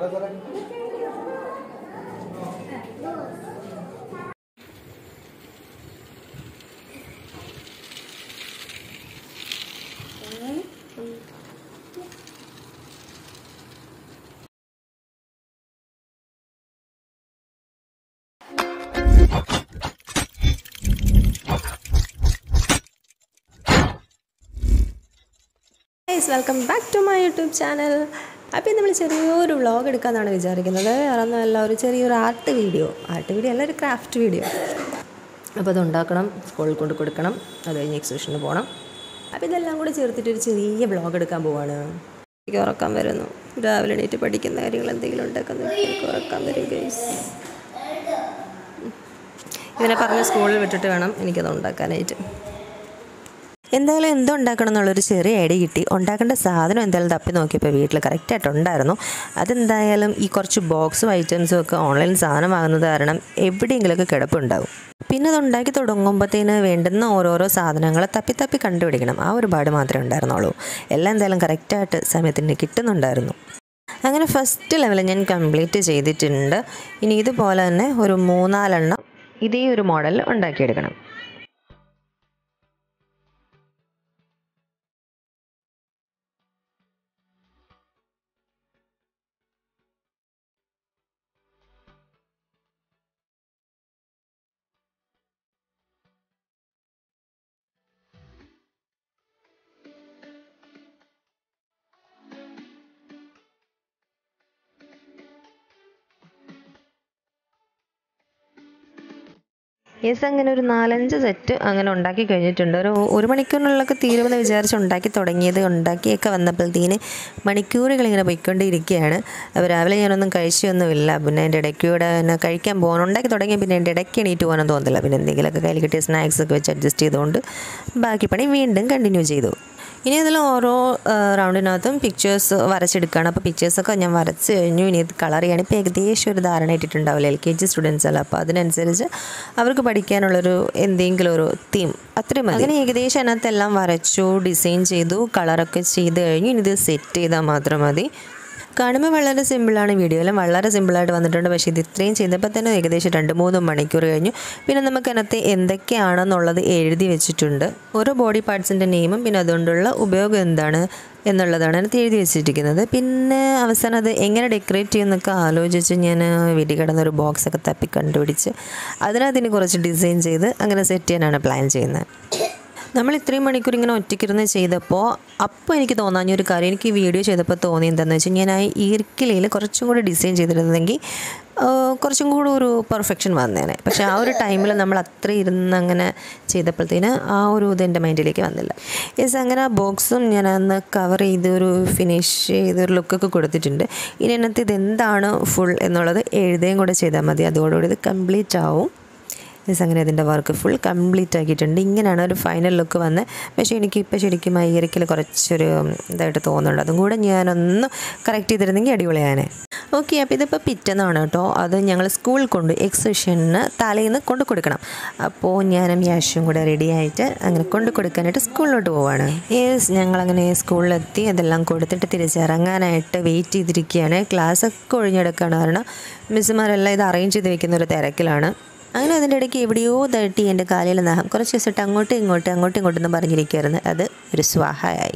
Guys welcome back to my YouTube channel അപ്പോൾ നമ്മൾ ചെറിയൊരു വ്ളോഗ് എടുക്കാമെന്നാണ് വിചാരിക്കുന്നത് വേറൊന്നുമല്ല ഒരു ചെറിയൊരു ആർട്ട് വീഡിയോ ആർട്ട് വീഡിയോ അല്ല ഒരു ക്രാഫ്റ്റ് വീഡിയോ അപ്പോൾ അത് ഉണ്ടാക്കണം സ്കൂളിൽ കൊണ്ട് കൊടുക്കണം അത് കഴിഞ്ഞ് എക്സിബിഷന് പോകണം അപ്പോൾ ഇതെല്ലാം കൂടി ചേർത്തിട്ട് ഒരു ചെറിയ വ്ളോഗ് എടുക്കാൻ പോവാണ് എനിക്ക് ഉറക്കാൻ വരുന്നു രാവിലെ എണീറ്റ് പഠിക്കുന്ന കാര്യങ്ങൾ എന്തെങ്കിലും ഉണ്ടാക്കുന്ന എനിക്ക് ഉറക്കാൻ വരും ഗൈസ് ഇവനെ പറഞ്ഞ് സ്കൂളിൽ വിട്ടിട്ട് വേണം എനിക്കത് ഉണ്ടാക്കാനായിട്ട് എന്തായാലും എന്തോ ഉണ്ടാക്കണം എന്നുള്ളൊരു ചെറിയ ഐഡിയ കിട്ടി ഉണ്ടാക്കേണ്ട സാധനം എന്തായാലും തപ്പി നോക്കിയപ്പോൾ വീട്ടിൽ കറക്റ്റായിട്ട് ഉണ്ടായിരുന്നു അതെന്തായാലും ഈ കുറച്ച് ബോക്സും ഐറ്റംസും ഒക്കെ ഓൺലൈൻ സാധനം വാങ്ങുന്നത് കാരണം എവിടെയെങ്കിലുമൊക്കെ കിടപ്പുണ്ടാവും പിന്നെ അത് ഉണ്ടാക്കി തുടങ്ങുമ്പോഴത്തേന് വേണ്ടുന്ന ഓരോരോ സാധനങ്ങൾ തപ്പി തപ്പി കണ്ടുപിടിക്കണം ആ ഒരു പാട് മാത്രമേ ഉണ്ടായിരുന്നുള്ളൂ എല്ലാം എന്തായാലും കറക്റ്റായിട്ട് സമയത്തിന് കിട്ടുന്നുണ്ടായിരുന്നു അങ്ങനെ ഫസ്റ്റ് ലെവൽ ഞാൻ കംപ്ലീറ്റ് ചെയ്തിട്ടുണ്ട് ഇനി ഇതുപോലെ തന്നെ ഒരു മൂന്നാലെണ്ണം ഇതേ ഒരു മോഡൽ ഉണ്ടാക്കിയെടുക്കണം യെസ് അങ്ങനെ ഒരു നാലഞ്ച് സെറ്റ് അങ്ങനെ ഉണ്ടാക്കി കഴിഞ്ഞിട്ടുണ്ട് ഒരു ഒരു മണിക്കൂറിനുള്ളൊക്കെ തീരുമെന്ന് വിചാരിച്ച് ഉണ്ടാക്കി തുടങ്ങിയത് ഉണ്ടാക്കിയൊക്കെ വന്നപ്പോഴത്തേന് മണിക്കൂറുകൾ ഇങ്ങനെ പോയിക്കൊണ്ടിരിക്കുകയാണ് അപ്പോൾ രാവിലെ ഞാനൊന്നും കഴിച്ചൊന്നുമില്ല പിന്നെ എൻ്റെ ഇടയ്ക്കൂടെ എന്നെ കഴിക്കാൻ പോകണം ഉണ്ടാക്കി തുടങ്ങിയ പിന്നെ എൻ്റെ ഇടയ്ക്ക് എണീറ്റ് പോകാനും തോന്നുന്നില്ല പിന്നെ എന്തെങ്കിലുമൊക്കെ കയ്യിൽ കിട്ടിയ സ്നാക്സ് ഒക്കെ വെച്ച് അഡ്ജസ്റ്റ് ചെയ്തുകൊണ്ട് ബാക്കി പണി വീണ്ടും കണ്ടിന്യൂ ചെയ്തു ഇനി അതിൽ ഓരോ റൗണ്ടിനകത്തും പിക്ചേഴ്സ് വരച്ചെടുക്കുകയാണ് അപ്പോൾ പിക്ചേഴ്സൊക്കെ ഞാൻ വരച്ച് കഴിഞ്ഞു ഇനി ഇത് കളർ ചെയ്യണം ഇപ്പോൾ ഏകദേശം ഒരു ധാരണ ഇട്ടിട്ടുണ്ടാവില്ല എൽ കെ ജി സ്റ്റുഡൻസ് അല്ല അപ്പോൾ അതിനനുസരിച്ച് അവർക്ക് പഠിക്കാനുള്ളൊരു എന്തെങ്കിലും ഒരു തീം അത്രയും മതി അങ്ങനെ ഏകദേശം അതിനകത്തെല്ലാം വരച്ചു ഡിസൈൻ ചെയ്തു കളറൊക്കെ ചെയ്ത് കഴിഞ്ഞു ഇനി ഇത് സെറ്റ് ചെയ്താൽ മാത്രം മതി കാണുമ്പോൾ വളരെ സിമ്പിളാണ് വീഡിയോയിലും വളരെ സിമ്പിളായിട്ട് വന്നിട്ടുണ്ട് പക്ഷേ ഇത് ഇത്രയും ചെയ്തപ്പോൾ തന്നെ ഏകദേശം രണ്ട് മൂന്ന് മണിക്കൂർ കഴിഞ്ഞു പിന്നെ നമുക്ക് അതിനകത്ത് എന്തൊക്കെയാണെന്നുള്ളത് എഴുതി വെച്ചിട്ടുണ്ട് ഓരോ ബോഡി പാർട്സിൻ്റെ നെയിമും പിന്നെ അതുകൊണ്ടുള്ള ഉപയോഗം എന്താണ് എന്നുള്ളതാണ് അതിനകത്ത് എഴുതി വെച്ചിരിക്കുന്നത് പിന്നെ അവസാനം അത് എങ്ങനെ ഡെക്കറേറ്റ് ചെയ്യുമെന്നൊക്കെ ആലോചിച്ച് ഞാൻ വീട്ടിൽ കിടന്നൊരു ബോക്സൊക്കെ തപ്പി കണ്ടുപിടിച്ച് അതിനകത്തിന് കുറച്ച് ഡിസൈൻ ചെയ്ത് അങ്ങനെ സെറ്റ് ചെയ്യാനാണ് പ്ലാൻ ചെയ്യുന്നത് നമ്മൾ ഇത്രയും മണിക്കൂർ ഇങ്ങനെ ഒറ്റയ്ക്കിരുന്ന് ചെയ്തപ്പോൾ അപ്പോൾ എനിക്ക് തോന്നാഞ്ഞ ഒരു കാര്യം എനിക്ക് ഈ വീഡിയോ ചെയ്തപ്പോൾ തോന്നി എന്താണെന്ന് വെച്ചാൽ ഞാൻ ആ ഈർക്കിലയിൽ കുറച്ചും കൂടി ഡിസൈൻ ചെയ്തിരുന്നെങ്കിൽ കുറച്ചും കൂടി ഒരു പെർഫെക്ഷൻ വന്നേനെ പക്ഷേ ആ ഒരു ടൈമിൽ നമ്മൾ അത്ര ഇരുന്ന് അങ്ങനെ ചെയ്തപ്പോഴത്തേന് ആ ഒരു ഇത് എൻ്റെ മൈൻഡിലേക്ക് വന്നില്ല യെസ് അങ്ങനെ ആ ബോക്സും ഞാൻ അന്ന് കവർ ചെയ്ത് ഒരു ഫിനിഷ് ചെയ്തൊരു ലുക്കൊക്കെ കൊടുത്തിട്ടുണ്ട് ഇനി അതിനകത്ത് ഇതെന്താണ് ഫുൾ എന്നുള്ളത് എഴുതുകയും കൂടെ ചെയ്താൽ മതി അതോടുകൂടി ഇത് കംപ്ലീറ്റ് ആവും യെസ് അങ്ങനെ അതിൻ്റെ വർക്ക് ഫുൾ കംപ്ലീറ്റ് ആക്കിയിട്ടുണ്ട് ഇങ്ങനെയാണ് ഒരു ഫൈനൽ ലുക്ക് വന്നത് പക്ഷേ എനിക്കിപ്പോൾ ശരിക്കും ആ ഇയറിക്കൽ കുറച്ചൊരു ഇതായിട്ട് തോന്നുന്നുണ്ട് അതും കൂടെ ഞാനൊന്ന് കറക്റ്റ് ചെയ്തിരുന്നെങ്കിൽ അടിപൊളിയാണ് ഓക്കെ അപ്പോൾ ഇതിപ്പോൾ പിറ്റെന്നാണ് കേട്ടോ അത് ഞങ്ങൾ സ്കൂളിൽ കൊണ്ട് എക്സിബിഷന് തലേന്ന് കൊണ്ട് കൊടുക്കണം അപ്പോൾ ഞാനും യാഷും കൂടെ റെഡി ആയിട്ട് അങ്ങനെ കൊണ്ട് കൊടുക്കാനായിട്ട് സ്കൂളിലോട്ട് പോവാണ് യെസ് ഞങ്ങളങ്ങനെ സ്കൂളിലെത്തി അതെല്ലാം കൊടുത്തിട്ട് തിരിച്ചിറങ്ങാനായിട്ട് വെയിറ്റ് ചെയ്തിരിക്കുകയാണ് ക്ലാസ്സൊക്കെ ഒഴിഞ്ഞെടുക്കുകയാണ് കാരണം മിസ്സുമാരെല്ലാം ഇത് അറേഞ്ച് ചെയ്ത് വെക്കുന്ന ഒരു തിരക്കിലാണ് അങ്ങനെ അതിൻ്റെ ഇടയ്ക്ക് എവിടെയോ തട്ടി എൻ്റെ കാലിൽ നഖം കുറച്ച് ദിവസമായിട്ട് അങ്ങോട്ടും ഇങ്ങോട്ടും അങ്ങോട്ടും ഇങ്ങോട്ടും എന്ന് പറഞ്ഞിരിക്കുകയായിരുന്നു അത് ഒരു സ്വാഹയായി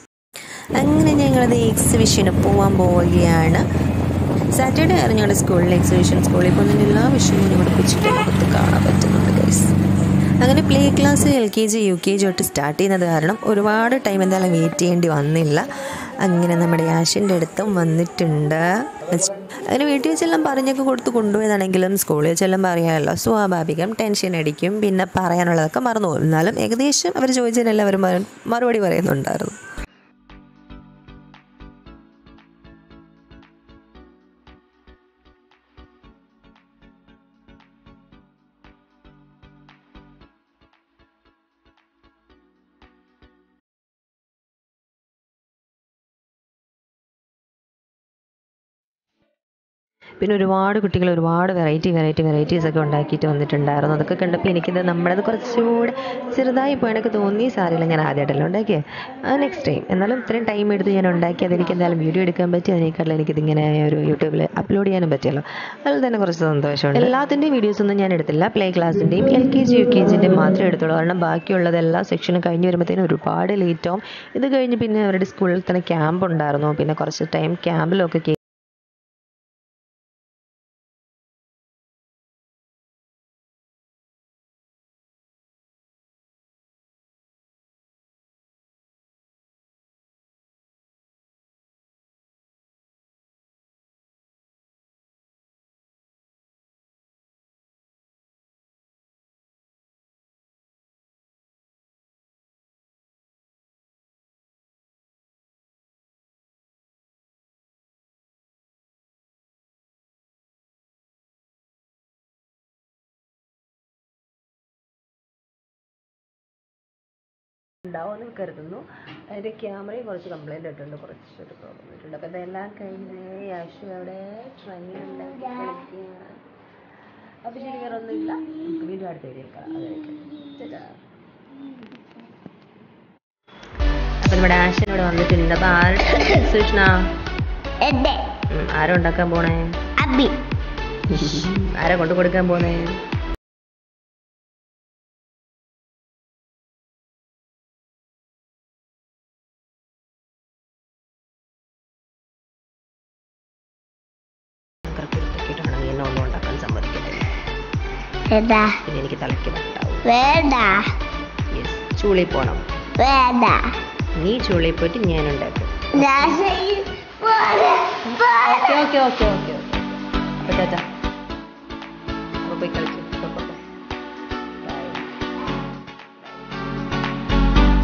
അങ്ങനെ ഞങ്ങളത് എക്സിബിഷന് പോകാൻ പോവുകയാണ് സാറ്റർഡേ ആയിരുന്നു ഞങ്ങളുടെ സ്കൂളിലെ എക്സിബിഷൻ സ്കൂളിൽ പോകുന്നതിന് എല്ലാ വിഷയവും ഞങ്ങളുടെ കൊച്ചിൻ്റെ മുഖത്ത് കാണാൻ പറ്റുന്നുണ്ട് ഗൈസ് അങ്ങനെ play class L K G U K G തൊട്ട് സ്റ്റാർട്ട് ചെയ്യുന്നത് കാരണം ഒരുപാട് ടൈം എന്തായാലും വെയിറ്റ് ചെയ്യേണ്ടി വന്നില്ല അങ്ങനെ നമ്മുടെ യാഷിൻ്റെ അടുത്തും വന്നിട്ടുണ്ട് അങ്ങനെ വീട്ടിൽ വെച്ചെല്ലാം പറഞ്ഞൊക്കെ കൊടുത്ത് കൊണ്ടുപോയതാണെങ്കിലും സ്കൂളിൽ വെച്ചെല്ലാം പറയാമല്ലോ സ്വാഭാവികം ടെൻഷൻ അടിക്കും പിന്നെ പറയാനുള്ളതൊക്കെ മറന്നു പോകും എന്നാലും ഏകദേശം അവർ ചോദിച്ചതിനെല്ലാം അവർ മറുപടി പറയുന്നുണ്ടായിരുന്നു പിന്നെ ഒരുപാട് കുട്ടികൾ ഒരുപാട് വെറൈറ്റി വെറൈറ്റി വെറൈറ്റീസ് ഒക്കെ ഉണ്ടാക്കിയിട്ട് വന്നിട്ടുണ്ടായിരുന്നു അതൊക്കെ കണ്ടപ്പോൾ എനിക്കിത് നമ്മുടേത് കുറച്ചുകൂടെ ചെറുതായി പോയെന്നൊക്കെ തോന്നി സാരില്ല ഞാൻ ആദ്യമായിട്ടല്ല ഉണ്ടാക്കിയത് നെക്സ്റ്റ് ടൈം എന്നാലും ഇത്രയും ടൈം എടുത്ത് ഞാൻ ഉണ്ടാക്കി അതെനിക്ക് എന്തായാലും വീഡിയോ എടുക്കാൻ പറ്റി അതിനേക്കാളും എനിക്കിതിങ്ങനെ ഒരു യൂട്യൂബിൽ അപ്ലോഡ് ചെയ്യാനും പറ്റിയല്ലോ അതിൽ തന്നെ കുറച്ച് സന്തോഷമുണ്ട് എല്ലാത്തിൻ്റെയും വീഡിയോസ് ഒന്നും ഞാൻ എടുത്തില്ല പ്ലേ ക്ലാസ്സിൻ്റെയും L K G U K ജിൻ്റെയും മാത്രമേ എടുത്തുള്ളൂ കാരണം ബാക്കിയുള്ളത് എല്ലാ സെക്ഷനും കഴിഞ്ഞ് വരുമ്പോഴത്തേനും ഒരുപാട് ലേറ്റ് ആവും ഇത് കഴിഞ്ഞ് പിന്നെ അവരുടെ സ്കൂളിൽ തന്നെ ക്യാമ്പ് ഉണ്ടായിരുന്നു പിന്നെ കുറച്ച് ടൈം ക്യാമ്പിലൊക്കെ കേ- ഉണ്ടാവുമെന്ന് കരുതുന്നു അതിൻ്റെ ക്യാമറയും കുറച്ച് കംപ്ലൈൻ്റ് ആയിട്ടുണ്ട് കുറച്ചൊരു പ്രോബ്ലം ആയിട്ടുണ്ട് അപ്പോൾ ഇതെല്ലാം കഴിഞ്ഞ് യാഷു അവിടെ ട്രെയിൻ ഉണ്ടാക്കി കളിക്കുകയാണ് അപ്പോൾ ശരി വേറെ ഒന്നുമില്ല നമുക്ക് വീണ്ടും അടുത്ത വീഡിയോ കാണാം അതായിരിക്കും അപ്പം നമ്മുടെ ആഷൻ ഇവിടെ വന്നിട്ടുണ്ട് അപ്പോൾ ആരുടെ സുഷ്ണ എന്റെ ഉം, ആരാ ഉണ്ടാക്കാൻ പോണേ അബി ആരാ കൊണ്ടു കൊടുക്കാൻ പോണേ കറക്റ്റ് നീ എന്നെ ഒന്നും ഉണ്ടാക്കാൻ സമ്മതിക്കത്തില്ല വേണ്ട പിന്നെ എനിക്ക് തലയ്ക്ക് നട്ടാവും വേണ്ട യെസ് ചൂളി പോണം വേണ്ട നീ ചൂളി പോയിട്ട് ഞാൻ ഉണ്ടാക്കും ഞാൻ ചെയ്യും. പോലെ, പോലെ. Okay okay okay okay okay അപ്പോൾ ടാറ്റാ